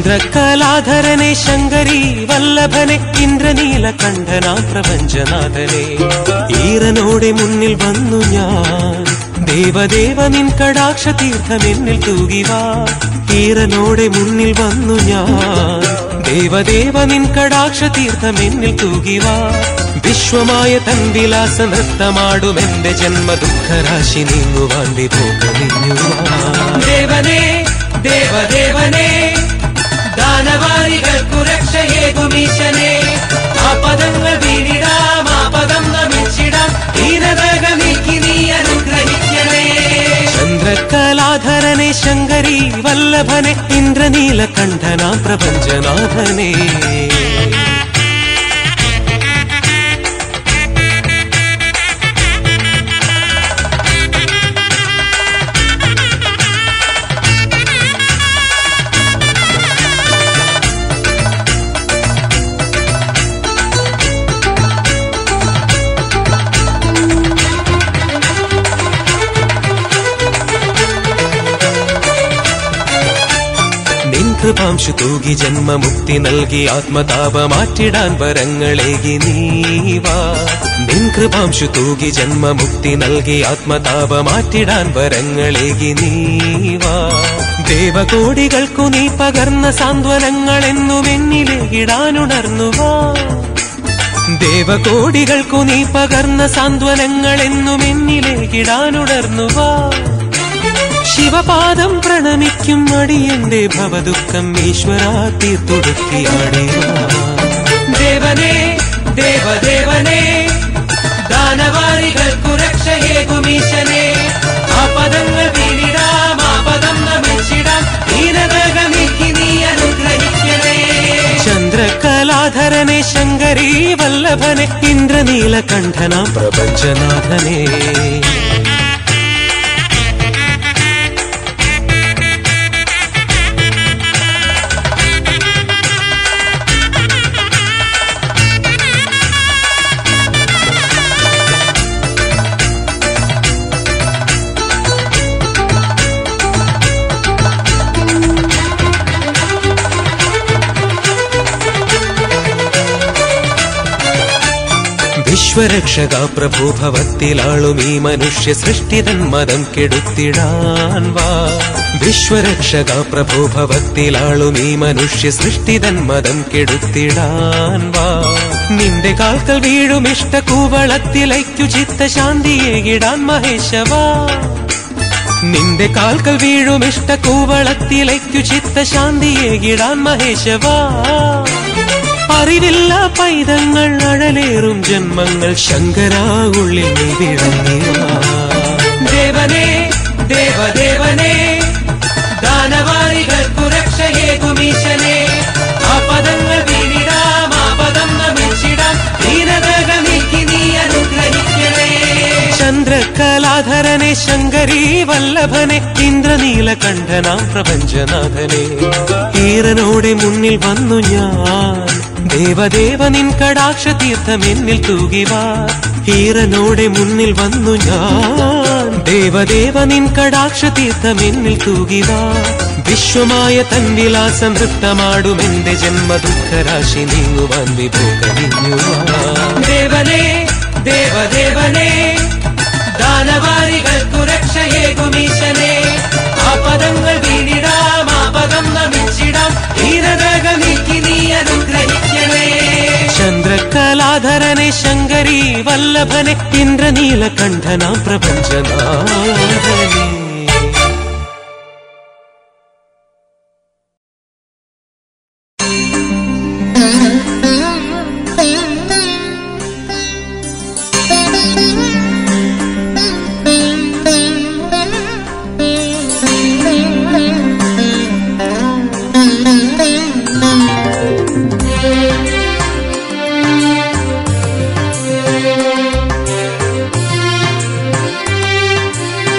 ചന്ദ്രകലാധരനെ ശങ്കരി വല്ലഭനെ ഇന്ദ്രനീല കണ്ഠനാം പ്രപഞ്ചനാഥനെ ഈറനോടെ മുന്നിൽ വന്നു ഞാൻ ദേവദേവ നിൻ കടാക്ഷ തീർത്ഥം എന്നിൽ തൂകിവാ ഈറനോടെ മുന്നിൽ വന്നു ഞാൻ ദേവദേവ നിൻ കടാക്ഷ തീർത്ഥം എന്നിൽ തൂകിവാ വിശ്വമായ തൻ വിലാസ നൃത്തമാടുമെന്റെ ജന്മ ദുഃഖരാശി നീങ്ങുവാൻ വിഭോഗമിഞ്ഞുവാ ദേവനേ ദേവദേവനേ ദാനവാരികൾക്കു രക്ഷയേകുമീശനെ ആ പദങ്ങൾ വീണിടാം ആ പദം നമിച്ചിടാം ദീനതക നീക്കി നീ അനുഗ്രഹിക്കണേ ചന്ദ്രകലാധരനെ ശങ്കരി വല്ലഭനെ ഇന്ദ്രനീല കണ്ഠനാം പ്രപഞ്ചനാഥനെ നിൻ കൃപാംശു തൂകി ജന്മമുക്തി നൽകി ആത്മതാപ മാറ്റിടാൻ വരങ്ങളേകി നീവാ നിൻ കൃപാംശു തൂകി ജന്മമുക്തി നൽകി ആത്മതാപ മാറ്റിടാൻ വരങ്ങളേകി നീവാ ദേവകോടികൾക്കു നീ പകർന്ന സാന്ത്വനങ്ങൾ എന്നും എന്നിലേകിടാനുണർന്നുവാ ദേവകോടികൾക്കു നീ പകർന്ന സാന്ത്വനങ്ങൾ എന്നും എന്നിലേകിടാനുണർന്നുവാ ശിവപാദം പ്രണമിക്കും അടിയന്റെ ഭവദുഃഖം ഈശ്വര തീർത്തൊടുക്കിയാടിവാ ദേവനേ ദേവദേവനേ ദാനവാരികൾക്കു രക്ഷയേകുമീശനെ ആ പദങ്ങൾ വീണിടാം ആ പദം നമിച്ചിടാം ദീനതക നീക്കി നീ അനുഗ്രഹിക്കണേ ചന്ദ്രകലാധരനെ ശങ്കരി വല്ലഭനെ ഇന്ദ്രനീല കണ്ഠനാം പ്രപഞ്ചനാഥനേ വിശ്വരക്ഷക പ്രഭു ഭവത്തിലാളും ഈ മനുഷ്യ സൃഷ്ടിതൻ മതം കെടുത്തിടാൻ വാ വിശ്വരക്ഷക പ്രഭു ഭവത്തിലാളും ഈ മനുഷ്യ സൃഷ്ടിതൻ മതം കെടുത്തിടാൻ വാ നിന്റെ കാൽക്കൽ വീഴും ഇഷ്ട കൂവളത്തിലയ്ക്കു ചിത്തശാന്തിയേകിടാൻ മഹേശവാ നിന്റെ കാൽക്കൽ വീഴും ഇഷ്ട കൂവളത്തിലയ്ക്കു ചിത്തശാന്തിയേകിടാൻ മഹേശവാ അറിവില്ല പൈതങ്ങൾ അഴലേറും ജന്മങ്ങൾ ശങ്കരാ ഉള്ളിൽ നീ വിളങ്ങിവാ ദേവനേ ദേവദേവനേ ദാനവാരികൾക്കു രക്ഷയേകുമീശനെ ആ പദങ്ങൾ വീണിടാം ആ പദം നമിച്ചിടാം ദീനതക നീക്കി നീ അനുഗ്രഹിക്കണേ ചന്ദ്രകലാധരനെ ശങ്കരി വല്ലഭനെ ഇന്ദ്രനീല കണ്ഠനാം പ്രപഞ്ചനാഥനെ ഈറനോടെ മുന്നിൽ വന്നു ഞാൻ ദേവദേവ നിൻ കടാക്ഷ തീർത്ഥം എന്നിൽ തൂകിവാ ഈറനോടെ മുന്നിൽ വന്നു ഞാൻ ദേവദേവ നിൻ കടാക്ഷ തീർത്ഥം എന്നിൽ തൂകിവാ വിശ്വമായ തൻ വിലാസ നൃത്തമാടുമെന്റെ ജന്മ ദുഃഖരാശി നീങ്ങുവാൻ വിഭോഗമിഞ്ഞുവാ ദേവനേ ദേവദേവനേ ദാനവാരികൾക്കു രക്ഷയേകുമീശനെ ആ പദങ്ങൾ വീണിടാം ആ പദം നമിച്ചിടാം ധീരതക നീക്കി നീ അനുഗ്രഹിക്കണേ ചന്ദ്രകലാധരനെ ശങ്കരി വല്ലഭനെ ഇന്ദ്രനീല കണ്ഠനാം പ്രപഞ്ചനാഥനെ Thank you.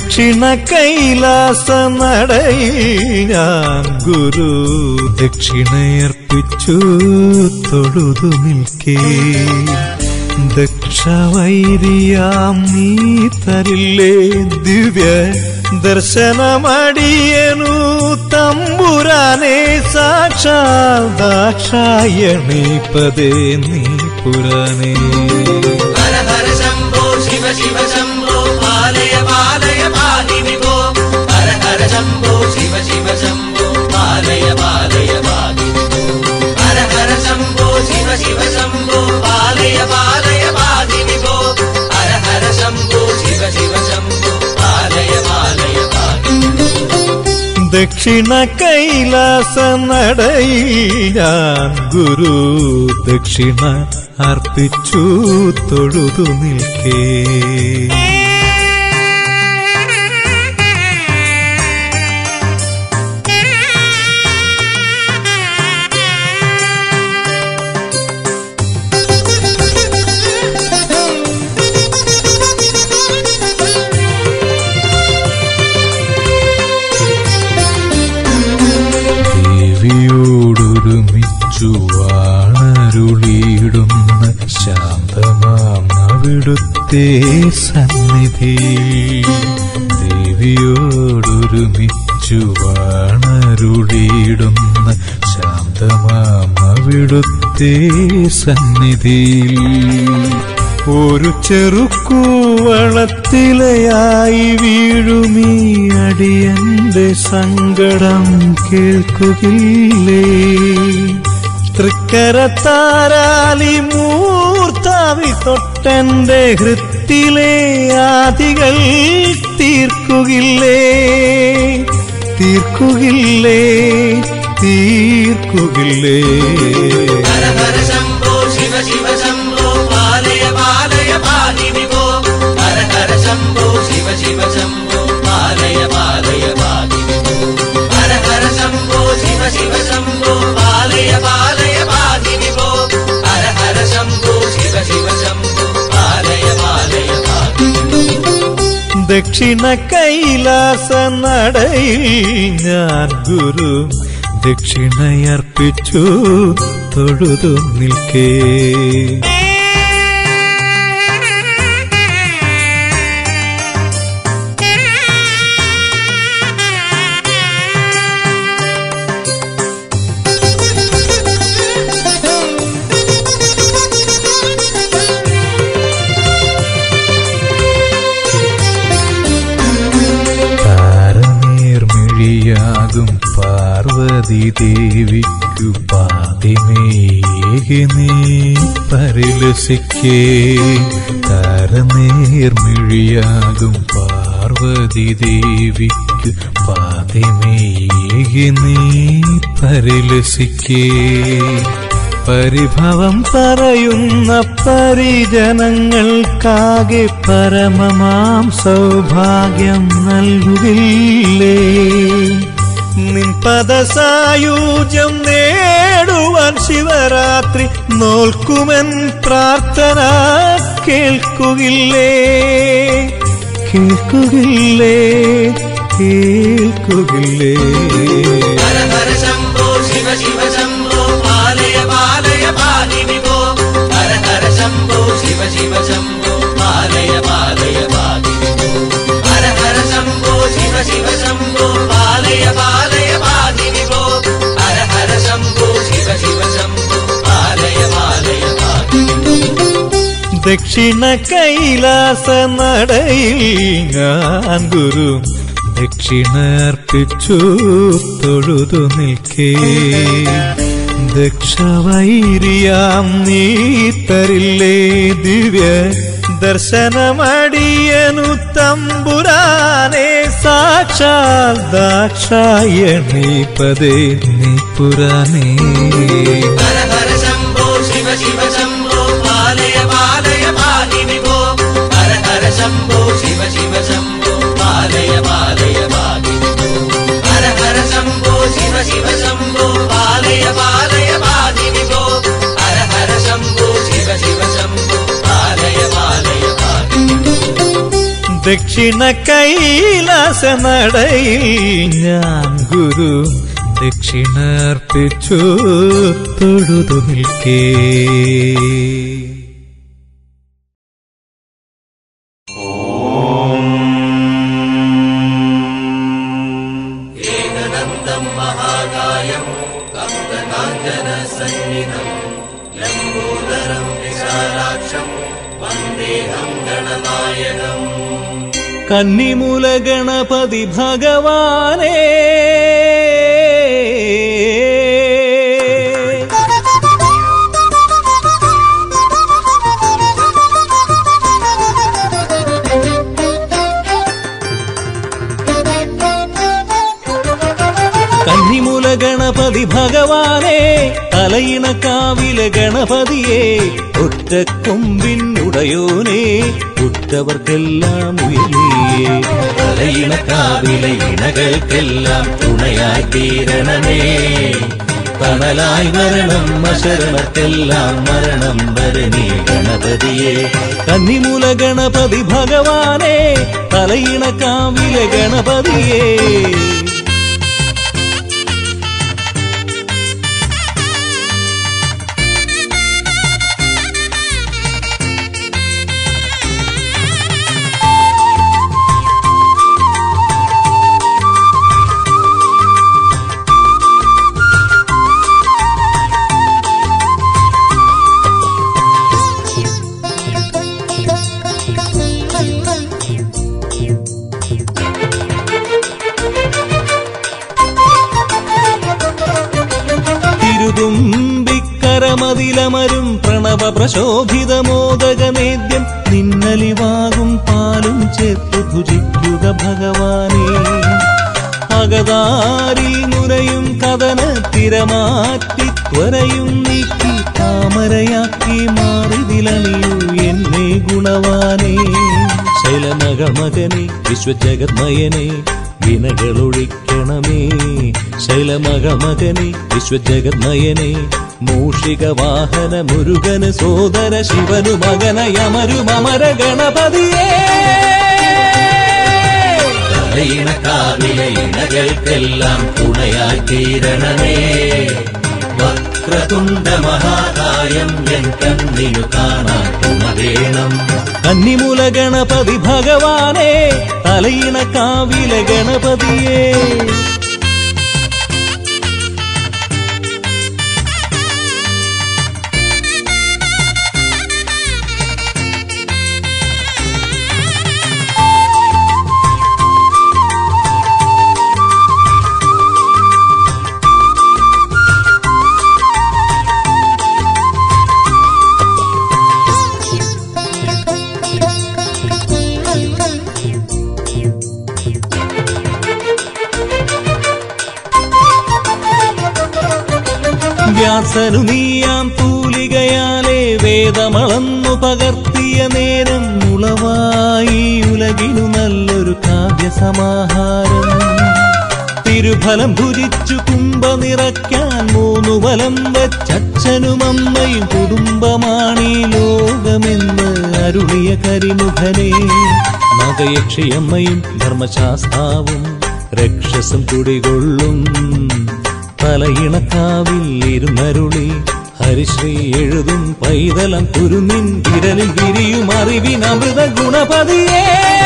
ദക്ഷിണ കൈലാസ നടയിൽ ഞാൻ ഗുരു ദക്ഷിണയർപ്പിച്ചു തൊഴുതു നിൽക്കേ ദക്ഷവൈരിയാം നീ തരില്ലേ ദിവ്യ ദർശനമടിയനു തമ്പുരാനെ സാക്ഷാൽ ദാക്ഷായണി പദേ നീ പുരാനേ ഹര ഹര ശംഭോ ശിവ ശിവ ശംഭോ പാലയ പാലയ പാഹി വിഭോ ഹര ഹര ശംഭോ ശിവ ശിവ ശംഭോ പാലയ പാലയ പാഹി വിഭോ ഹര ഹര ശംഭോ ശിവ ശിവ ശംഭോ പാലയ പാലയ പാഹി വിഭോ ഹര ഹര ശംഭോ ശിവ ശിവ ശംഭോ പാലയ പാലയ പാഹി ദക്ഷിണ കൈലാസ നടയിൽ ഞാൻ ഗുരു ദക്ഷിണ അർപ്പിച്ചു തൊഴുതു നിൽക്കേ ദേവിയോടൊരുമിച്ചു വാണരുളിയിടുന്ന ശാന്തമാം അവിടുത്തെ സന്നിധി ദേവിയോടൊരുമിച്ചു വാണരുളിയിടുന്ന ശാന്തമാം അവിടുത്തെ സന്നിധിയിൽ ഒരു ചെറുക്കൂവളത്തിലയായി വീഴുമീ അടിയന്റെ സങ്കടം കേൾക്കുകില്ലേ തൃക്കരത്താരാലി മൂർത്താവി തൊട്ടന്റെ ഹൃത്തിലെ ആദികൾ തീർക്കുകില്ലേ തീർക്കുകില്ലേ തീർക്കുകില്ലേ ഹര ഹര ശംഭോ ശിവ ശിവ ശംഭോ പാലയ പാലയ പാഹി വിഭോ ഹര ഹര ശംഭോ ശിവ ശിവ ശംഭോ പാലയ പാലയ പാഹി വിഭോ ഹര ഹര ശംഭോ ശിവ ശിവ ശംഭോ പാലയ പാലയ പാഹി വിഭോ ഹര ഹര ശംഭോ ശിവ ശിവ ശംഭോ പാലയ പാലയ പാഹി ദക്ഷിണ കൈലാസ നടയിൽ ഞാൻ ഗുരു ദക്ഷിണയർപ്പിച്ചു തൊഴുതു നിൽക്കേ താരനേർമിഴിയാകും പാർവതി ദേവിക്കു പാതിമേകി നീ പരിലസിക്കേ താരനേർമിഴിയാകും പാർവതി ദേവിക്കു പാതിമേകി നീ പരിലസിക്കേ പരിഭവം പറയുന്ന പരിജനങ്ങൾക്കാകെ പരമമാം സൗഭാഗ്യം നൽകുകില്ലേ നിൻ പദസായൂജ്യം നേടുവാൻ ശിവരാത്രി നോൽക്കുമെൻ പ്രാർത്ഥന കേൾക്കുകില്ലേ കേൾക്കുകില്ലേ കേൾക്കുകില്ലേ ഹര ഹര ശംഭോ ശിവ ശിവ ശംഭോ പാലയ പാലയ പാഹി വിഭോ ഹര ഹര ശംഭോ ശിവ ശിവ ശംഭോ പാലയ പാലയ പാഹി വിഭോ ഹര ഹര ശംഭോ ശിവ ശിവ ശംഭോ പാലയ പാലയ പാഹി വിഭോ ഹര ഹര ശംഭോ ശിവ ശിവ ശംഭോ പാലയ പാലയ പാഹി ദക്ഷിണ കൈലാസ നടയിൽ ഞാൻ ഗുരു ദക്ഷിണർപ്പിച്ചു തൊഴുതു നിൽക്കേ ദക്ഷവൈരിയാം നീ തരില്ലേ ദിവ്യ ദർശനമടിയനു തമ്പുരാനെ സാക്ഷാൽ ദാക്ഷായണി പദേ നീ പുരാനേ ഹര ഹര ശംഭോ ശിവ ശിവ ശംഭോ പാലയ പാലയ പാഹി വിഭോ ഹര ഹര ശംഭോ ശിവ ശിവ ശംഭോ പാലയ പാലയ പാഹി വിഭോ ഹര ഹര ശംഭോ ശിവ ശിവ ശംഭോ പാലയ പാലയ പാഹി വിഭോ ഹര ഹര ശംഭോ ശിവ ശിവ ശംഭോ പാലയ പാലയ പാഹി ദക്ഷിണ കൈലാസ നടയിൽ ഞാൻ ഗുരു ദക്ഷിണർപ്പിച്ചു തൊഴുതു നിൽക്കേ एकदन्तं महाकायं कप्तकाञ्चनसन्निधं लम्बोदरं विशालाक्षं वन्देऽहं गणनायकम् കന്നിമൂല ഗണപതി ഭഗവാനേ കന്നിമൂല ഗണപതി ഭഗവാനേ തലയിണ കാവിലെ ഗണപതിയെ ഒറ്റ കൊമ്പിനുടയോനേ ഉറ്റവർക്കെല്ലാം ഉയരിയേ തലയിണ കാവിലെ ഇണകൾക്കെല്ലാം തുണയായി തീരണമേ തണലായി വരണം അശരണത്തെല്ലാം മരണം വരണേ ഗണപതിയെ കന്നിമൂല ഗണപതി ഭഗവാനേ തലയിണ കാവിലെ ഗണപതിയേ തിരുതുമ്പിക്കരമതിലമരും പ്രണവ പ്രശോഭിത മോദകനേദ്യം നിന്നലിവാകും പാലും ചേർത്ത് ഭുജിക്കുക ഭഗവാനേ അകതാരി നുരയും കഥന തിരമാറ്റി ത്വരയും നീക്കി താമരയാക്കി മാറിതിലണിയൂ എന്നെ ഗുണവാനേ ശൈലമകമകനെ വിശ്വജഗന്മയനെ വിനകളൊഴിക്കണമേ ശൈലമകമകനെ വിശ്വജഗന്മയനെ മൂഷിക വാഹന മുരുകന് സോദര ശിവനു മകനയമരുമര ഗണപതിയേ തലയിണ കാവിലെ ഇണകൾക്കെല്ലാം തുണയായി തീരണമേ വക്രതുണ്ട മഹാകായം എൻ കണ്ണിനു കാണാൻ തുണ വേണം കന്നിമൂല ഗണപതി ഭഗവാനേ തലയിണ കാവില ഗണപതിയേ വ്യാസനു നീയാം തൂലികയാലെ വേദമളന്നു പകർത്തിയ നേരം ഉളവായി ഉലകിനു നല്ലൊരു കാവ്യസമാഹാരം തിരുഫലം ഭുജിച്ചു കുംഭ നിറയ്ക്കാൻ മൂന്നു വലം വെച്ചച്ഛനും അമ്മയും കുടുംബമാണീ ലോകമെന്ന് അരുളിയ കരിമുഖനെ മകയക്ഷിയമ്മയും ധർമ്മശാസ്താവും രക്ഷസം കുടികൊള്ളും തലയിണക്കാവിൽ ഇരുന്നരുളി ഹരിശ്രീ എഴുതും പൈതലം കുരുന്നിൻ വിരലിൽ വിരിയും അറിവിനമൃത ഗുണപതിയേ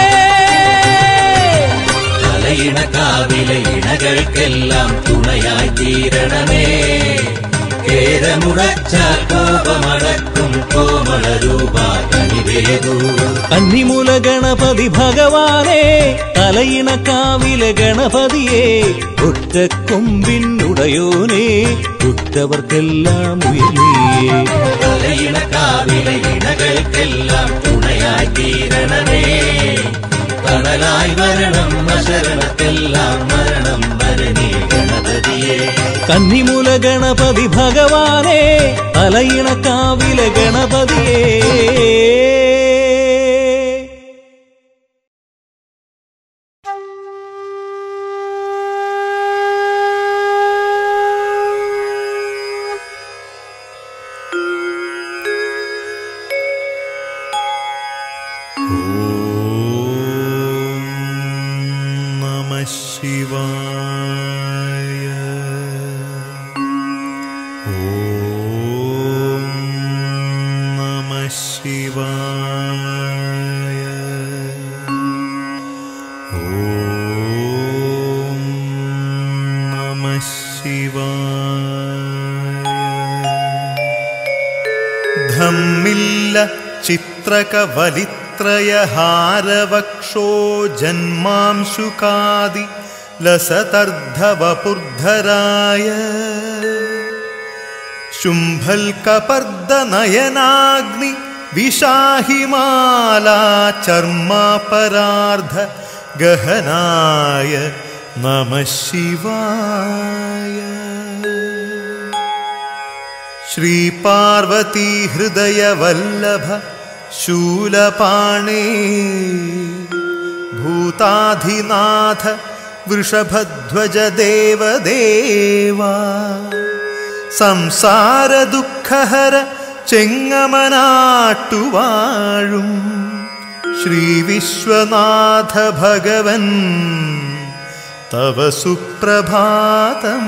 തലയിണ കാവിലെ ഇണകൾക്കെല്ലാം തുണയായി തീരണമേ കേരമുടച്ചാൽ കോപമടക്കും കോമള രൂപ കനിവേദൂ കന്നിമൂല ഗണപതി ഭഗവാനേ തലയിണ കാവിലെ ഗണപതിയെ ഒറ്റ കൊമ്പിനുടയോനേ ഉറ്റവർക്കെല്ലാം ഉയരിയേ തലയിണ കാവിലെ ഇണകൾക്കെല്ലാം തുണയായി തീരണമേ തണലായി വരണം അശരണത്തെല്ലാം മരണം വരണേ ഗണപതിയെ കന്നിമൂല ഗണപതി ഭഗവാനേ തലയിണ കാവിലെ ഗണപതിയേ ശിവായ ഓം നമ ശിവായ ഓം നമ ശിവായ ധമ്മില്ല ചിത്രകവലിത്രയഹാരവക്ഷോ ജന്മാംശുകാദി ലസതർദ്ധവപുർധരായ ശുംഭൽകപർദ്ദനയനാഗ്നി വിഷാഹിമാലാ ചർമാപരാർദ്ധ ഗഹനായ നമ ശിവായ ശ്രീപാർവതീ ഹൃദയവല്ലഭ ശൂലപാണേ ഭൂതാധിനാഥ വൃഷഭധ്വജ ദേവദേവാ സംസാര ദുഃഖഹര ചെങ്ങമനാട്ടുവാഴും ശ്രീ വിശ്വനാഥ ഭഗവൻ തവ സുപ്രഭാതം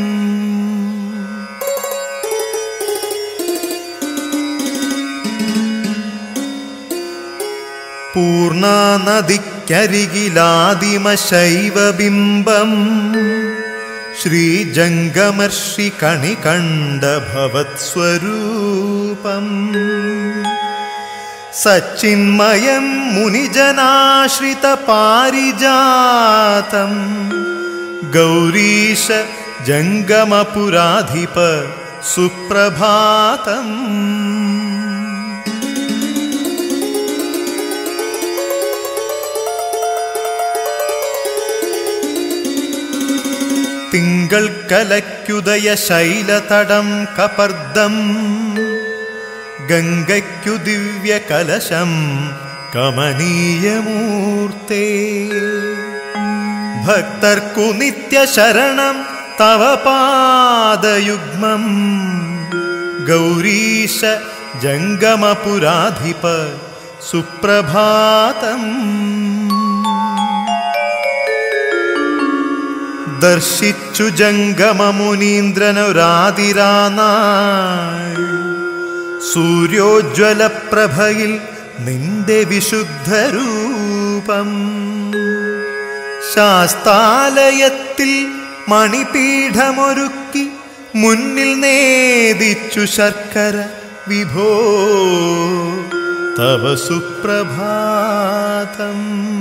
പൂർണാനദിക്കരികിലാദിമശൈവബിംബം ശ്രീജംഗമർഷി കണി കണ്ട ഭവത്സ്വരൂപം സച്ചിന്മയം മുനിജനാശ്രിത പാരിജാതം ഗൗരീശ ജംഗമപുരാധിപ സുപ്രഭാതം തിങ്കൾ കലയ്ക്കുദയ ശൈലതടം കപർദം ഗംഗയ്ക്കു ദിവ്യ കലശം കമനീയമൂർത്തേ ഭക്തർക്കു നിത്യശരണം തവ പാദയുഗ്മം ഗൗരീശ ജംഗമപുരാധിപ സുപ്രഭാതം ദർശിച്ചു ജംഗമമുനീന്ദ്രനൊരാതിരാനാൾ സൂര്യോജ്വല പ്രഭയിൽ നിന്റെ വിശുദ്ധ രൂപം ശാസ്താലയത്തിൽ മണിപീഠമൊരുക്കി മുന്നിൽ നേദിച്ചു ശർക്കര വിഭോ തവ സുപ്രഭാതം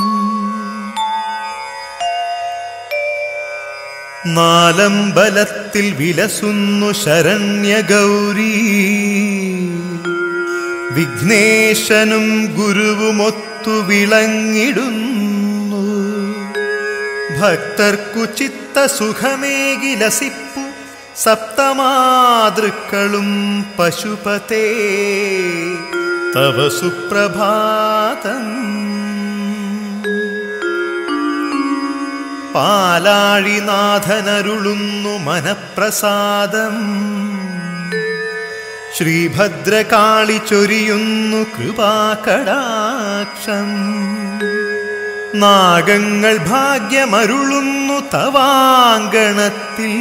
നാലമ്പലത്തിൽ വിലസുന്നു ശരണ്യ ഗൗരീ വിഘ്നേശനും ഗുരുവുമൊത്തു വിളങ്ങിടുന്നു ഭക്തർക്കു ചിത്തസുഖമേകി ലസിപ്പു സപ്തമാതൃക്കളും പശുപതേ തവ സുപ്രഭാതം പാലാഴിനാഥനരുളുന്നു മനപ്രസാദം ശ്രീഭദ്രകാളി ചൊരിയുന്നു കൃപാകടാക്ഷം നാഗങ്ങൾ ഭാഗ്യമരുളുന്നു തവാങ്കണത്തിൽ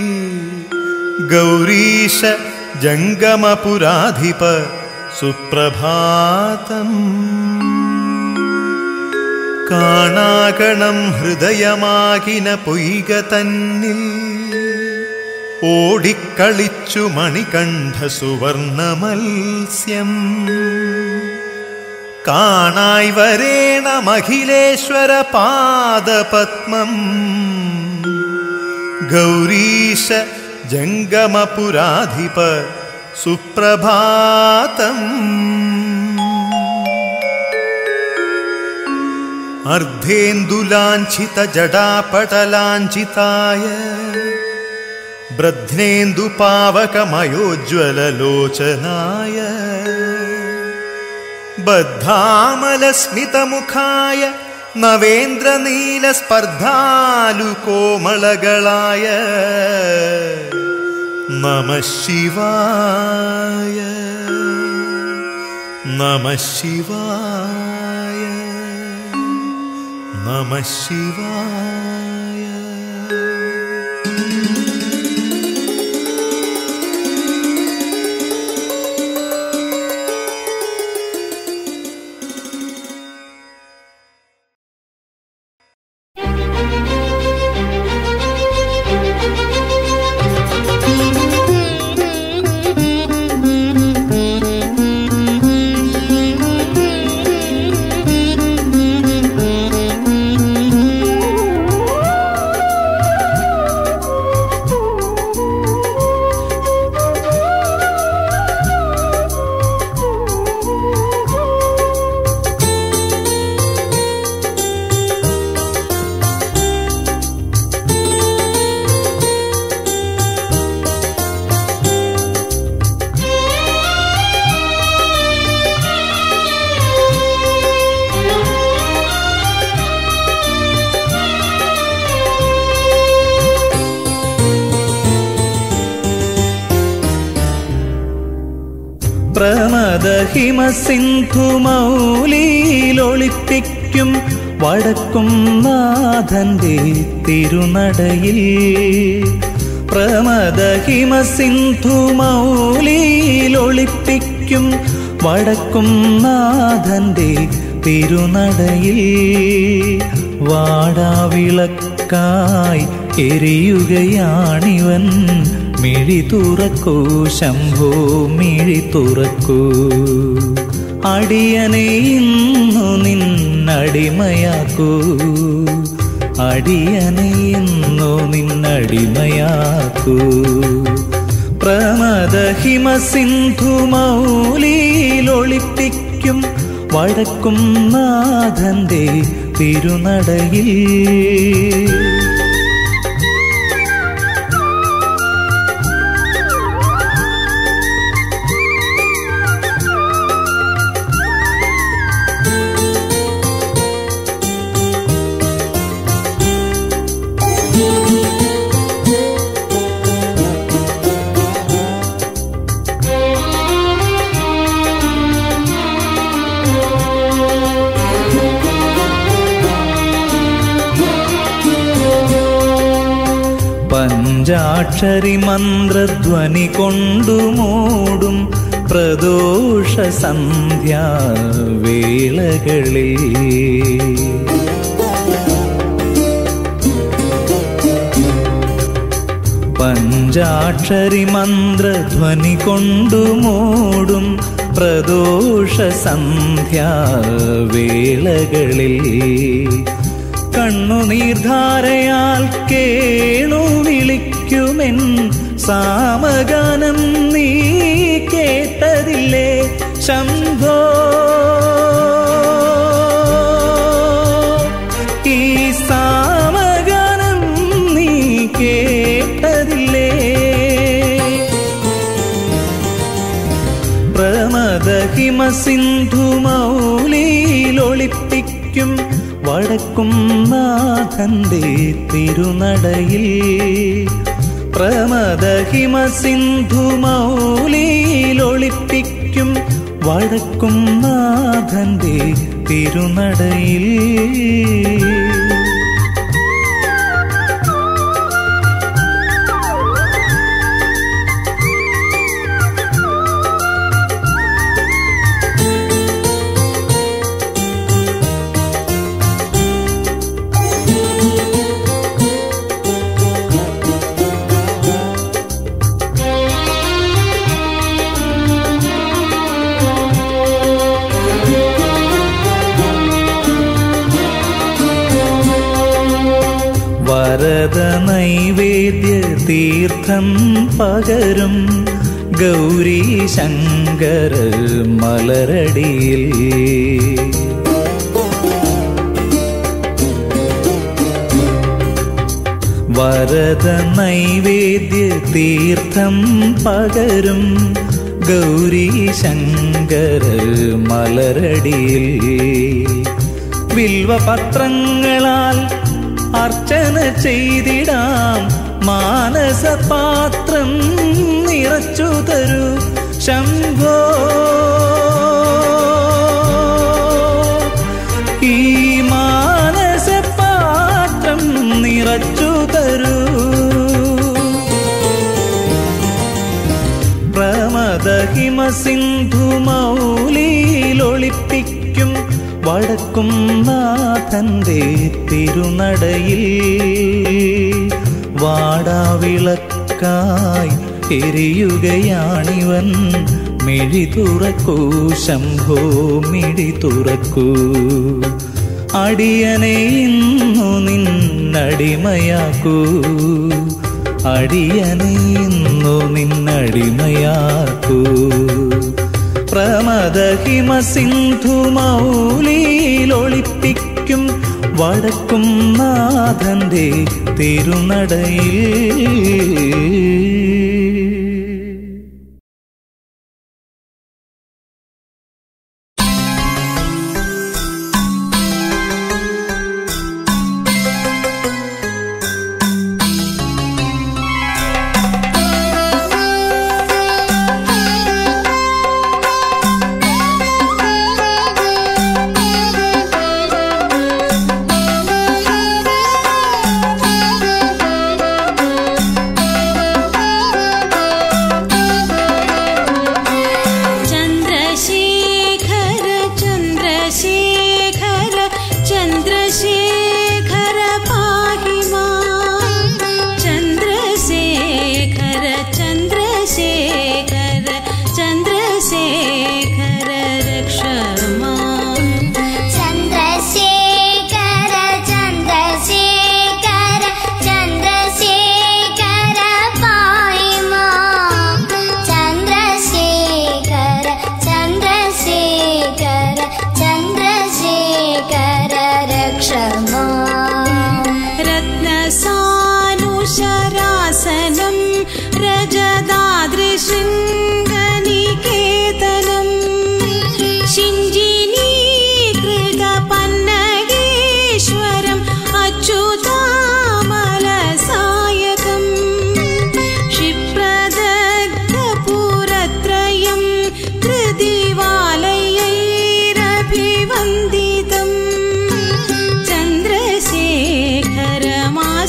ഗൗരീശ ജംഗമപുരാധിപ സുപ്രഭാതം കാണാകണം ഹൃദയമാകിന പൊയ്ക തന്നിൽ ഓടിക്കളിച്ചു മണികണ്ഠ സുവർണ മത്സ്യം കാണായി വരേണമഖിലേശ്വര പാദപത്മം ഗൗരീശ ജംഗമപുരാധിപ സുപ്രഭാതം അർദ്ധേന്ദുലാഞ്ചിത ജടാപടലാഞ്ചിതായ ബ്രധ്നേന്ദുപാവകമയോജ്വലലോചനായ ബദ്ധാമലസ്മിതമുഖായ നവേന്ദ്രനീലസ്പർദ്ധാലുകോമളകളായ നമ ശിവായ നമ ശിവായ നമ ശിവായ പ്രമദഹിമ സിന്ധു മൗലിയിലൊളിപ്പിക്കും വടക്കും നാഥന്റെ തിരുനടയിൽ പ്രമദഹിമ സിന്ധു മൗലിയിലൊളിപ്പിക്കും വടക്കും നാഥന്റെ തിരുനടയിൽ വാടാവിളക്കായി എരിയുകയാണിവൻ മിഴി തുറക്കൂ ശംഭോ മിഴി തുറക്കൂ അടിയനെ ഇന്നു നിന്നടിമയാക്കൂ അടിയനെ ഇന്നു നിന്നടിമയാക്കൂ പ്രമദഹിമ സിന്ധു മൗലിയിലൊളിപ്പിക്കും വടക്കും നാഥന്റെ തിരുനടയിൽ പഞ്ചാക്ഷരി മന്ത്രധ്വനി കൊണ്ടു മൂടും പ്രദോഷ സന്ധ്യാ വേളകളിൽ പഞ്ചാക്ഷരി മന്ത്രധ്വനി കൊണ്ടു മൂടും പ്രദോഷ സന്ധ്യാ വേളകളിൽ കണ്ണുനീർധാരയാൽ കേണു വിളിക്കുമെൻ സാമഗാനം നീ കേട്ടതില്ലേ ശംഭോ ഈ സാമഗാനം നീ കേട്ടതില്ലേ പ്രമദഹിമ സിന്ധു മൗലിയിലൊളിപ്പിക്കും വടക്കും നാഥന്റെ തിരുനടയിൽ പ്രമദഹിമ സിന്ധു മൗലിയിലൊളിപ്പിക്കും വടക്കും നാഥന്റെ തിരുനടയിൽ വരദ നൈവേദ്യ തീർത്ഥം പകരും ഗൗരി ശങ്കര മലരടിയിൽ വരദ നൈവേദ്യ തീർത്ഥം പകരും ഗൗരി ശങ്കര മലരടിയിൽ വിൽവപത്രങ്ങളാൽ അർച്ചന ചെയ്തിടാം മാനസപാത്രം നിറച്ചു തരൂ ശംഭോ ഈ മാനസപാത്രം നിറച്ചു തരൂ പ്രമദഹിമ സിന്ധു മൗലിയിലൊളിപ്പിക്കും വടക്കും നാഥന്റെ തിരുനടയിൽ വാടാവിളക്കായി എരിയുകയാണിവൻ മിഴി തുറക്കൂ ശംഭോ മിഴി തുറക്കൂ അടിയനെ ഇന്നു നിന്നടിമയാക്കൂ അടിയനെ ഇന്നു നിന്നടിമയാക്കൂ പ്രമദഹിമ സിന്ധു മൗലിയിലൊളിപ്പിക്കും വടക്കും നാഥന്റെ തിരുനടയിൽ ും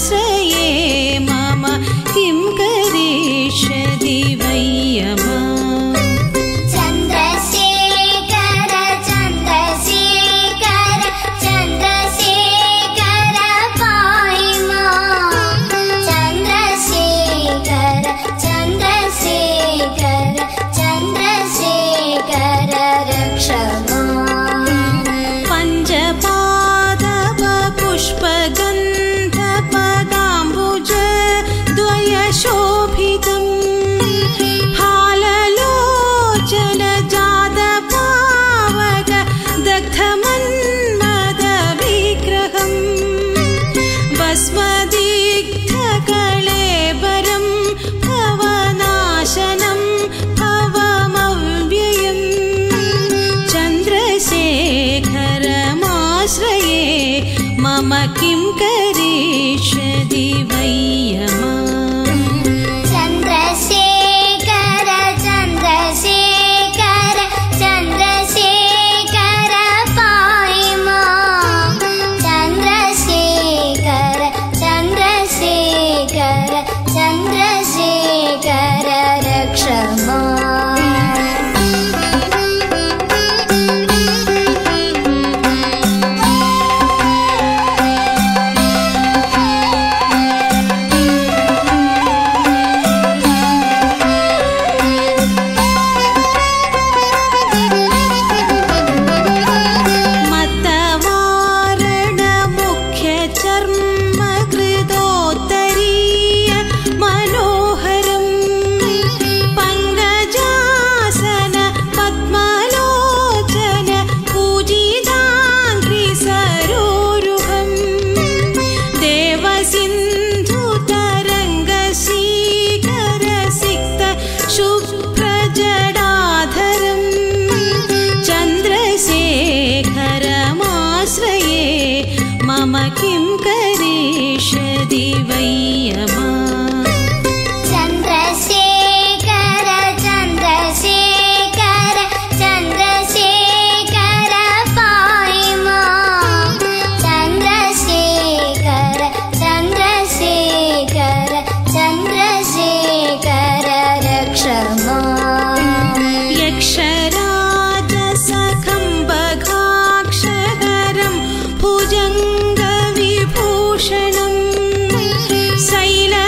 चन्द्रशेखरचन्द्रसेकरचन्द्रसेकरमाश्रये मम किं करिष्यति वैयमा चन्द्रशेखर चन्द्रशेखर चन्द्रशेखर पाहि मां चन्द्रशेखर चन्द्रशेखर चन्द्रशेखर रक्ष माम् पञ्चपादव पुष्पगन्धपदाम्बुज द्वयशोभितम् हाललोचन जातपावक दग्धमन्मदविग्रहम् भस्मदिग्धकळेबरं भवनाशनं भवमव्ययम् चन्द्रशेखरमाश्रये मम किं करिष्यति वैयमा चन्द्रशेखर चन्द्रशेखर चन्द्रशेखर पाहि मां चन्द्रशेखर चन्द्रशेखर चन्द्रशेखर रक्ष माम् मत्तवारणमुख्यचर्मकृतोत्तरीय मनोहरम् पङ्कजासन पद्मलोचन पूजिताङ्घ्रिसरोरुहम् देवसिन्धुतरङ्गशीकरसिक्त शुभ्रजडाधरम् चन्द्रशेखरमाश्रये मम किं करिष्यति वैयमा चन्द्रशेखर चन्द्रशेखर चन्द्रशेखर पाहि मां चन्द्रशेखर चन्द्रशेखर चन्द्रशेखर रक्ष माम् यक्षराजसखम्बघाक्षहरं भुजङ्गविभूषणम् शैल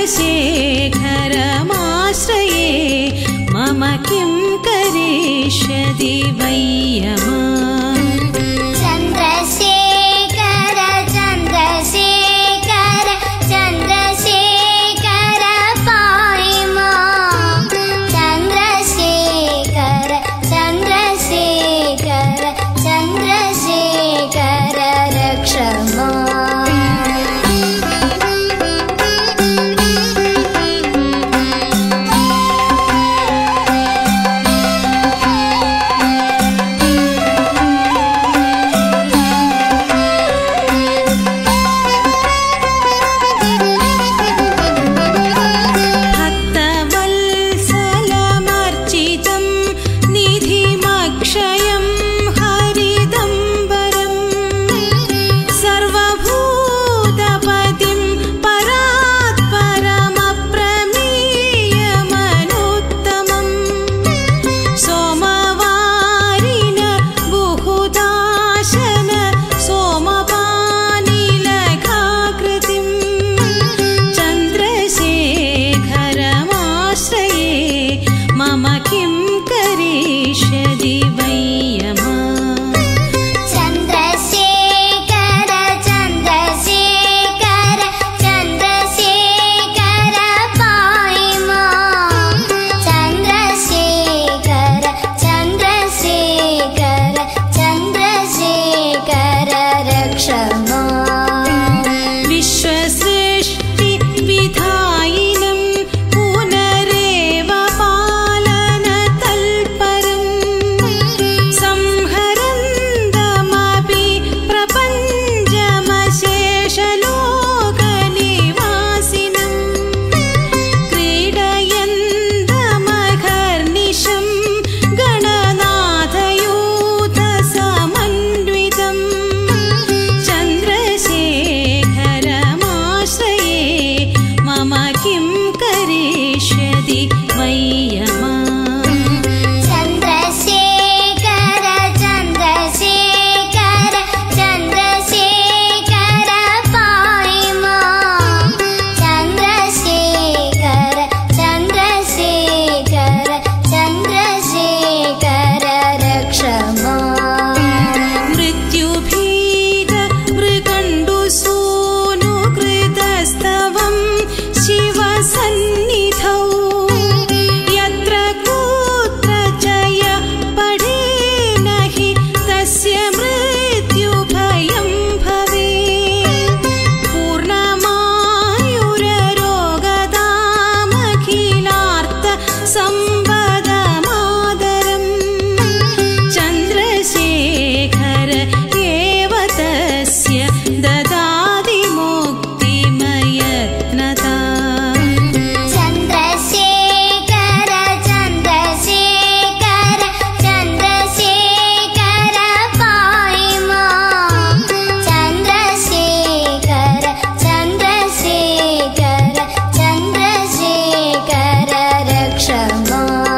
चन्द्रशेखरमाश्रये मम किं करिष्यति वैयमा चन्द्रशेखर चन्द्रशेखर चन्द्रशेखर पायिमा चन्द्रशेखर चन्द्रशेखर चन्द्रशेखर रक्षमा भक्तवत्सलमर्चितं निधिमक्षयं हरिदम्बरम् सर्वभूतपतिं परात्परमप्रमेयमनुत्तमम् सोमवारिण बुहुदाशन सोमपानिलघाकृतिम् चन्द्रशेखरमाश्रये मम किं करिष्यति वैयमा चन्द्रशेखर चन्द्रशेखर चन्द्रशेखर पायिमा चन्द्रशेखर चन्द्रशेखर चन्द्रशेखर रक्षमा विश्वसृष्टिविधायिनं पुनरेव पालनतल्परम् संहरन्दमपि प्रपञ्चमशेषलोकनिवासिनम् क्रीडयन्तमघर्निशं गणनाथयूथसमन्वितम् चन्द्रशेखरमाश्रये मम किं करिष्यति वैयमा चन्द्रशेखर चन्द्रशेखर चन्द्रशेखर पायिमा चन्द्रशेखर चन्द्रशेखर चन्द्रशेखर रक्षमा मृत्युभीत मृगण्डुसूनुकृतस्तवं शिवसन्निधौ यत्र कुत्र जय पठेन हि तस्य मृत्युभयं भवेत् पूर्णमायुररोगदामखिलार्थ सम्पदमादरम् चन्द्रशेखर एव तस्य ददाति मुक्तिमयत्नता चन्द्रशेखर चन्द्रशेखर चन्द्रशेखर पायिमा चन्द्रशेखर चन्द्रशेखर चन्द्रशेखर रक्षमा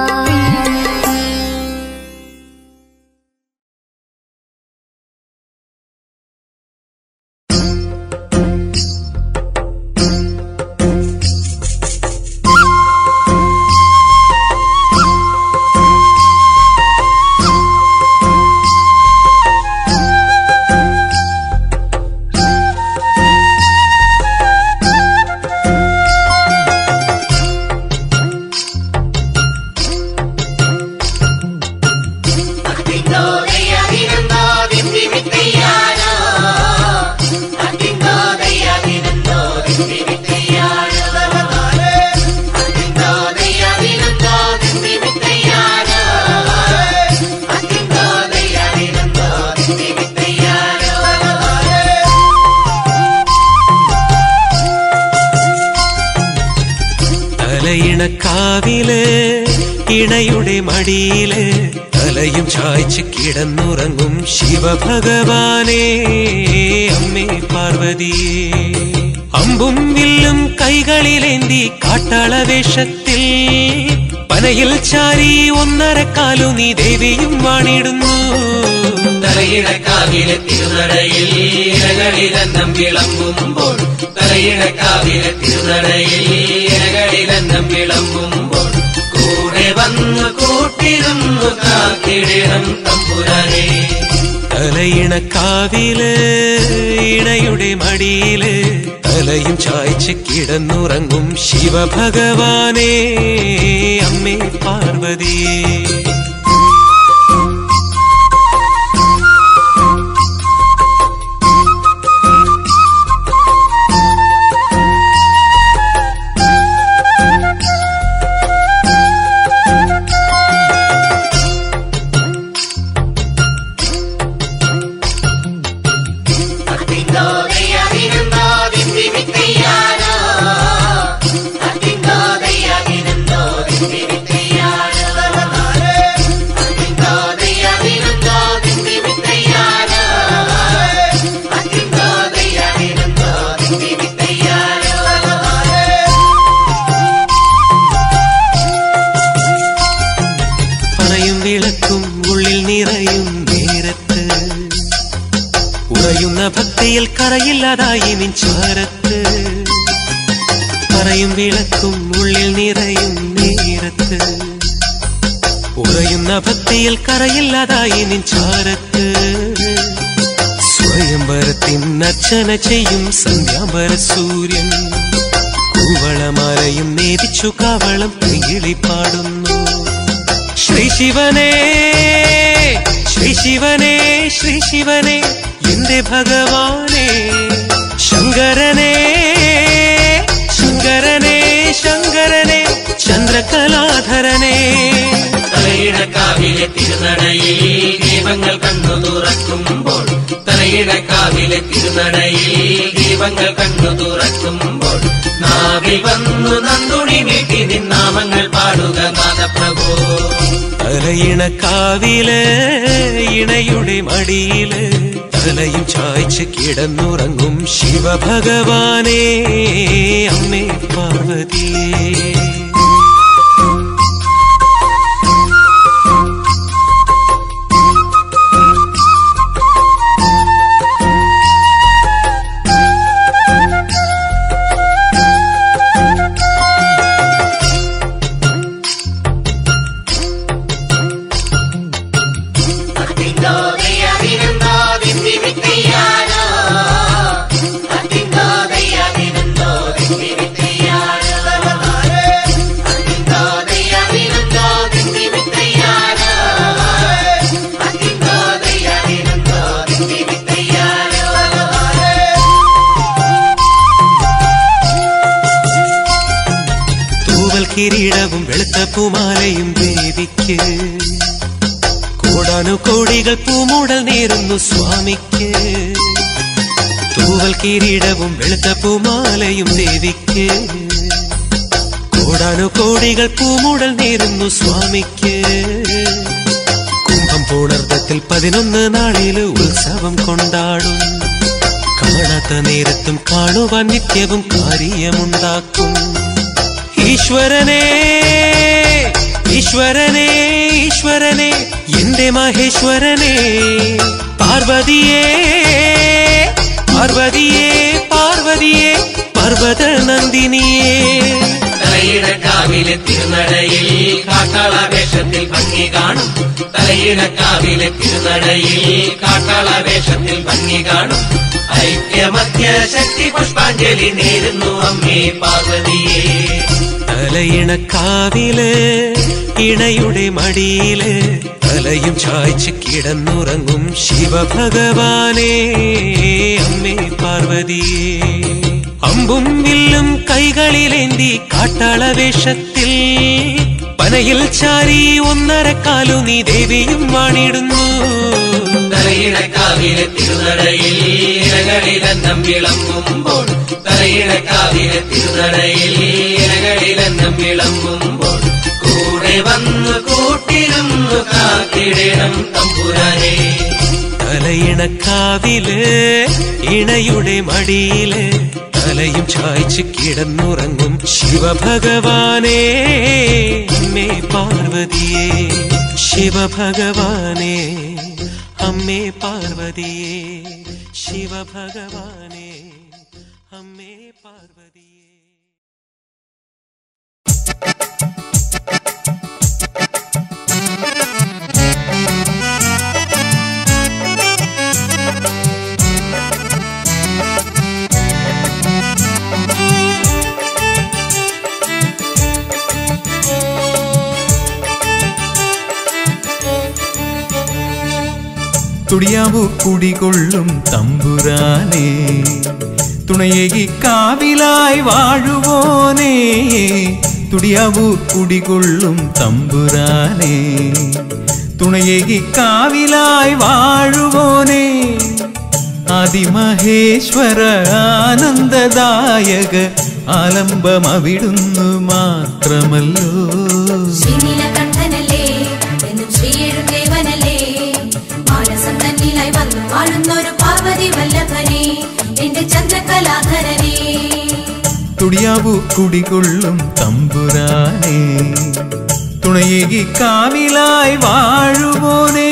തലയിണക്കാവില് ഇണയുടെ മടിയില് തലയും ചായ്ച്ച് കിടന്നുറങ്ങും ശിവഭഗവാനേ അമ്മേ പാർവതിയേ അമ്പും വില്ലും കൈകളിലേന്തി കാട്ടാളവേഷത്തിൽ പനയിൽ ചാരി ഒന്നരക്കാലു നീ ദേവിയും വാണിടുന്നു തലയിണക്കാവിലെ തിരുനടയിൽ ഇരകളിലെന്നം വിളമ്പുമ്പോൾ തലയിണക്കാവിലെ തിരുനടയിൽ തലയിണക്കാവില് ഇണയുടെ മടിയില് തലയും ചായ്ച്ച് കിടന്നുറങ്ങും ശിവഭഗവാനേ അമ്മേ പാർവതിയേ പറയും വിളക്കും ഉള്ളിൽ നിറയും നേരത്ത് ഉറയുന്ന ഭക്തിയിൽ കറയില്ലാതായി നിൻചാരത്ത് പറയും വിളക്കും ഉള്ളിൽ നിറയും നേരത്ത് ഉറയുന്ന ഭക്തിയിൽ കറയില്ലാതായി നിൻചാരത്ത് സ്വയംവരത്തിൻ അർച്ചന ചെയ്യും സന്ധ്യാംബര സൂര്യൻ കൂവളമാലയും നേതിച്ചു കവളം പെങ്കിളി പാടുന്നു ശ്രീ ശിവനേ ശ്രീ ശിവനേ ശ്രീ ശിവനേ എന്റെ ഭഗവാനേ ശങ്കരനേ ശങ്കരനേ ശങ്കരനേ ചന്ദ്രകലാധരനേ തലയിണക്കാവിലെ തിരുനടയിൽ ദീപങ്ങൾ കണ്ണു തുറക്കുമ്പോൾ തലയിണക്കാവിലെ തിരുനടയിൽ ദീപങ്ങൾ കണ്ണു തുറക്കുമ്പോൾ നാവിൽ വന്നു നന്ദുണി നീട്ടി നിന്നാമങ്ങൾ പാടുക നാദപ്രഭോ തലയിണക്കാവില് ഇണയുടെ മടിയില് തലയും ചായ്ച്ച് കിടന്നുറങ്ങും ശിവഭഗവാനേ അമ്മേ പാർവതിയേ തൂവൽ കിരീടവും വെളുത്ത പൂമാലയും ദേവിക്ക് കോടാനു കോടികൾ പൂമൂടൽ നേരുന്നു സ്വാമിക്ക് തൂവൽ കിരീടവും വെളുത്ത പൂമാലയും ദേവിക്ക് കോടാനു കോടികൾ പൂമൂടൽ നേരുന്നു സ്വാമിക്ക് കുംഭം പൂണർദ്ധത്തിൽ പതിനൊന്ന് നാളില് ഉത്സവം കൊണ്ടാടും കാണാത്ത നേരത്തും കാണുവാൻ നിത്യവും കാര്യമുണ്ടാക്കും ഈശ്വരനേ ഈശ്വരനേ ഈശ്വരനേ എന്റെ മഹേശ്വരനേ പാർവതിയേ പാർവതിയേ പാർവതിയേ പർവത നന്ദിനിയേ തലയിണക്കാവിലെ തിരുനടയിൽ കാട്ടാള വേഷത്തിൽ ഭംഗി കാണും തലയിണക്കാവിലെ തിരുനടയിൽ കാട്ടാള വേഷത്തിൽ ഭംഗി കാണും ഐക്യമധ്യ ശക്തി പുഷ്പാഞ്ജലി നേരുന്നു അമ്മേ പാർവതിയേ തലയിണക്കാവില് ഇണയുടെ മടിയില് തലയും ചായ്ച്ച് കിടന്നുറങ്ങും ശിവഭഗവാനേ അമ്മേ പാർവതിയേ അമ്പും വില്ലും കൈകളിലേന്തി കാട്ടാള വേഷത്തിൽ പനയിൽ ചാരി ഒന്നര കാലു നീ ദേവിയും വാണിടുന്നു തലയിണക്കാവിലെ തിരുനടയിൽ ഇരകളിലെന്നം വിളമ്പുമ്പോൾ തലയിണക്കാവിലെ തിരുനടയിൽ ഇരകളിലെന്നം വിളമ്പുമ്പോൾ കൂടെ വന്ന് കൂട്ടിരുന്നു കാത്തിടണം തമ്പുരാനെ തലയിണക്കാവില് ഇണയുടെ മടിയില് തലയും ചായ്ച്ച് കിടന്നുറങ്ങും ശിവഭഗവാനേ അമ്മേ പാർവതിയേ ശിവഭഗവാനേ അമ്മേ പാർവതിയേ ശിവഭഗവാനേ അമ്മേ പാർവതിയേ ും തുടിയാവു കുടികൊള്ളും തമ്പുരാനേ തുണയേകി കാവിലായി വാഴുവോനേ തുടിയാവു കുടികൊള്ളും തമ്പുരാനേ തുണയേകി കാവിലായി വാഴുവോനേ അതിമഹേശ്വര ആനന്ദദായക ആലംബം അവിടുന്നു മാത്രമല്ലോ ശ്രീനീലകണ്ഠനല്ലേ എന്നും ശ്രീയേഴും ദേവനല്ലേ മാനസം തന്നിലായി വന്നു വാഴുന്നൊരു പാർവതി വല്ലഭനെ എന്റെ ചന്ദ്രകലാധരനെ തുടിയാവു കുടികൊള്ളും തമ്പുരാനേ തുണയേകി കാവിലായി വാഴുവോനേ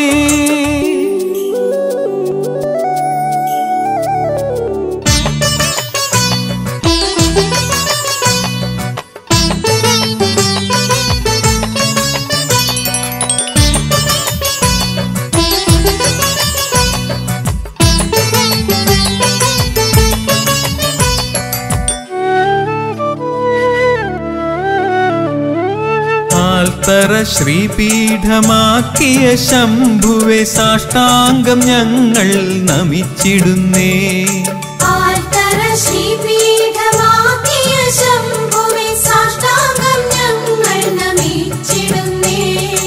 ആൽത്തറ ശ്രീപീഠമാക്കിയ ശംഭുവെ സാഷ്ടാംഗം ഞങ്ങൾ നമിച്ചിടുന്നേ ആൽത്തറ ശ്രീപീഠമാക്കിയ ശംഭുവേ സാഷ്ടാംഗം ഞങ്ങൾ നമിച്ചിടുന്നേ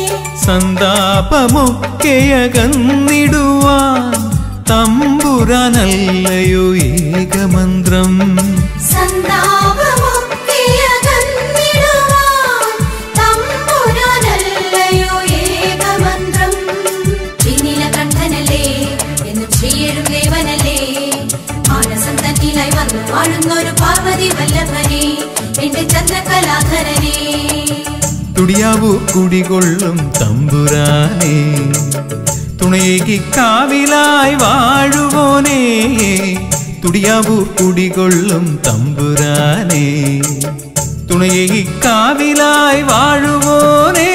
സന്താപമൊക്കെയകന്നിടുവാൻ തമ്പുരാനല്ലയോ ഏകമന്ത്രം സന്താപമൊക്കെ അകന്നിടുവാൻ തമ്പുരാനല്ലയോ ഏകമന്ത്രം ശ്രീനീലകണ്ഠനല്ലേ എന്നും ശ്രീയേഴും ദേവനല്ലേ മാനസം തന്നിലായി വന്നു വാഴുന്നൊരു പാർവതി വല്ലഭനെ എന്റെ ചന്ദ്രകലാധരനെ തുടിയാവു കുടികൊള്ളും തമ്പുരാനേ തുണയേകി കാവിലായി വാഴുവോനേ തുടിയാവു കുടികൊള്ളും തമ്പുരാനേ തുണയേകി കാവിലായി വാഴുവോനേ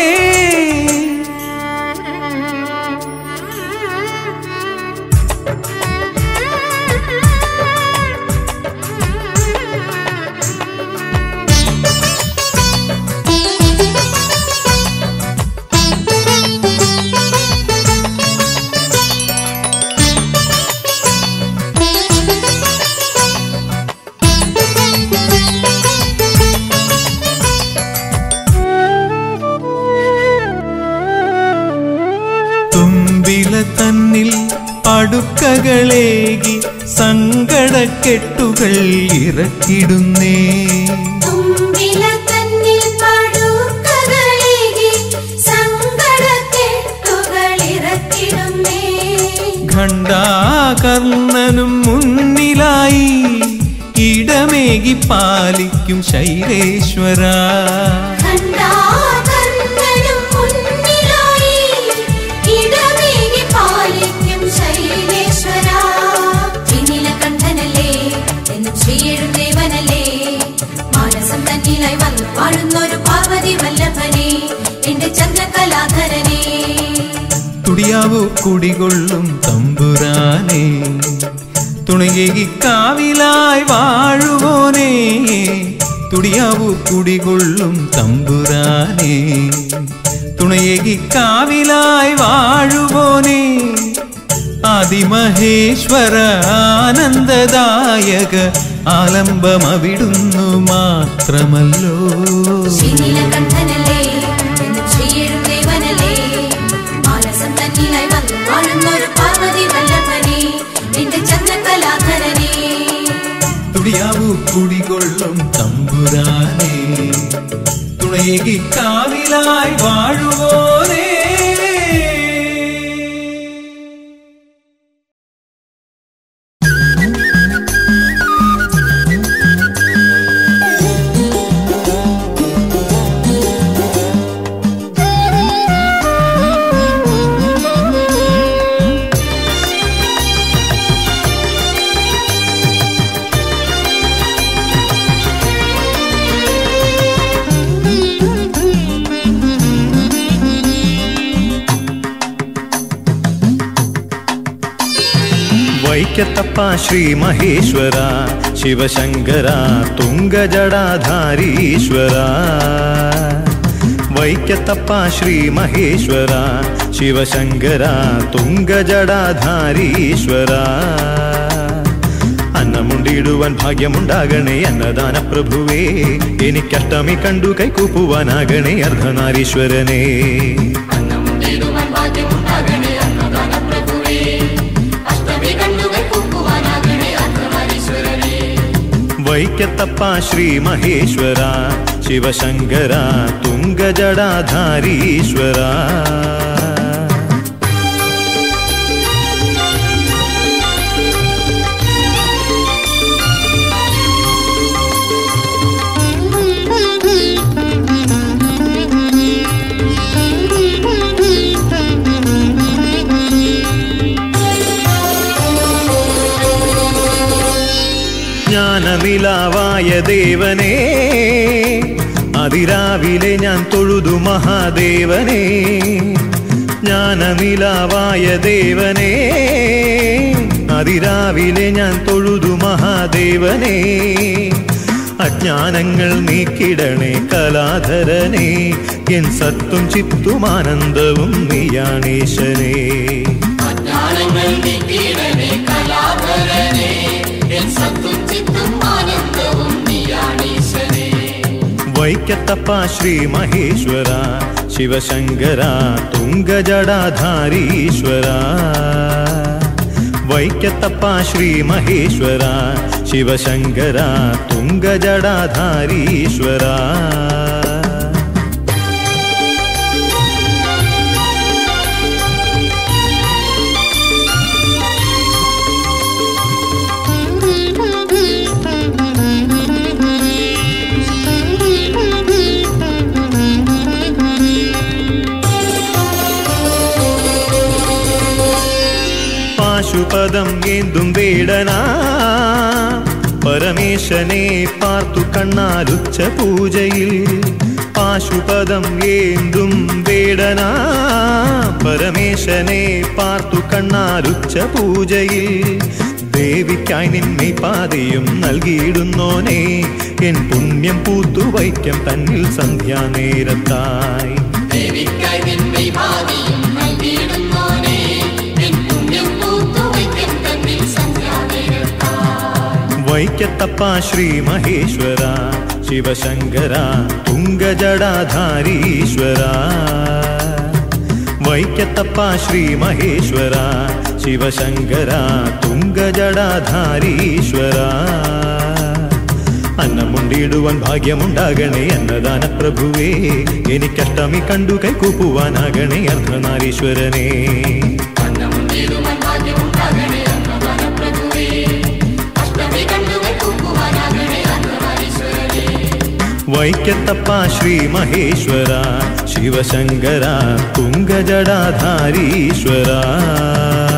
തുമ്പില തന്നിൽ പടുക്കകളേകി സങ്കടക്കെട്ടുകൾ ഇറക്കിടുന്നേ തുമ്പില തന്നിൽ പടുക്കകളേകി സങ്കടക്കെട്ടുകൾ ഇറക്കിടുന്നേ ഖണ്ഡാകർണനും മുന്നിലായി ഇടമേകി പാലിക്കും ശൈലേശ്വര കണ്ടാകർണനും മുന്നിലായി ഇടമേകി പാലിക്കും ശൈലേശ്വര ശ്രീനീലകണ്ഠനല്ലേ എന്നും ശ്രീയേഴും ദേവനല്ലേ മാനസം തന്നിലായി വന്നു വാഴുന്നൊരു പാർവതി വല്ലഭനെ എന്റെ ചന്ദ്രകലാധരനെ തുടിയാവു കുടികൊള്ളും തമ്പുരാനേ തുണയേകി കാവിലായി വാഴുവോനേ തുടിയാവു കുടികൊള്ളും തമ്പുരാനേ തുണയേകി കാവിലായി വാഴുവോനേ അതിമഹേശ്വര ആനന്ദദായക ആലംബം അവിടുന്നു മാത്രമല്ലോ ശ്രീനീലകണ്ഠനല്ലേ എന്നും ശ്രീയേഴും ദേവനല്ലേ മാനസം തന്നിലായി വന്നു വാഴുന്നൊരു പാർവതി വല്ലഭനെ എന്റെ ചന്ദ്രകലാധരനെ തുടിയാവു കുടികൊള്ളും തമ്പുരാനേ തുണയേകി കാവിലായി വാഴുവോനേ വൈക്കത്തപ്പ ശ്രീ മഹേശ്വര ശിവശങ്കര തുംഗജടാധാരീശ്വര വൈക്കത്തപ്പ ശ്രീ മഹേശ്വര ശിവശങ്കര തുങ്കജടാധാരീശ്വര അന്നമുണ്ടിടുവാൻ ഭാഗ്യമുണ്ടാകണേ അന്നദാന പ്രഭുവേ എനിക്കഷ്ടമി കണ്ടു കൈകൂപ്പുവാനാകണേ അർദ്ധനാരീശ്വരനേ അന്നമുണ്ടിടുവാൻ ഭാഗ്യമുണ്ടാകണേ അന്നദാന പ്രഭുവേ അഷ്ടമി കണ്ണുകൾ പൂക്കുവാനാകണേ അർദ്ധനാരീശ്വരനേ വൈക്കത്തപ്പ ശ്രീ മഹേശ്വര ശിവശങ്കര തുങ്കജടാധാരീശ്വര ജ്ഞാനനിലാവായ ദേവനേ അതിരാവിലെ ഞാൻ തൊഴുതു മഹാദേവനേ ജ്ഞാനനിലാവായ ദേവനേ അതിരാവിലെ ഞാൻ തൊഴുതു മഹാദേവനേ അജ്ഞാനങ്ങൾ നീക്കിടണേ കലാധരനേ എൻ സത്തും ചിത്തും ആനന്ദവും നീയാണീശനേ അജ്ഞാനങ്ങൾ നീക്കിയിടണേ കലാഭരനേ എൻ സത്തും ചിത്തും ആനന്ദവും നീയാണീശനേ വൈക്കത്തപ്പ ശ്രീ മഹേശ്വര ശിവശങ്കര തുങ്കജടാധാരീശ്വര വൈക്കത്തപ്പ ശ്രീ മഹേശ്വര ശിവശങ്കര തുങ്കജടാധാരീശ്വര പാശുപദം ഏന്തും വേടനാ പരമേശനെ പാർത്തു കണ്ണാലുച്ച പൂജയിൽ പാശുപദം ഏന്തും വേടനാ പരമേശനെ പാർത്തു കണ്ണാലുച്ച പൂജയിൽ ദേവിക്കായി നിന്നെ പാതയും നൽകിയിടുന്നോനെ എൻ പുണ്യം പൂത്തു വൈക്കം തന്നിൽ സന്ധ്യാനേരത്തായി ദേവിക്കായി നിന്നെ ഭാവിയും നൽകിയിടുന്നോനേ എൻ പുണ്യം പൂത്തുവയ്ക്കും തന്നിൽ സന്ധ്യാനേരത്തായി വൈക്കത്തപ്പ ശ്രീ മഹേശ്വര ശിവശങ്കര തുങ്കജടാധാരീശ്വര വൈക്കത്തപ്പ ശ്രീ മഹേശ്വര ശിവശങ്കര തുങ്കജടാധാരീശ്വര അന്നമുണ്ടിടുവാൻ ഭാഗ്യമുണ്ടാകണേ അന്നദാന പ്രഭുവേ എനിക്കഷ്ടമി കണ്ടു കൈകൂപ്പുവാനാകണേ അർദ്ധനാരീശ്വരനേ അന്നമുണ്ടിടുവാൻ ഭാഗ്യമുണ്ടാകണേ അന്നദാന പ്രഭുവേ അഷ്ടമി കണ്ണുകൾ പൂക്കുവാനാകണേ അർദ്ധനാരീശ്വരനേ വൈക്കത്തപ്പ ശ്രീ മഹേശ്വര ശിവശങ്കര തുങ്കജടാധാരീശ്വര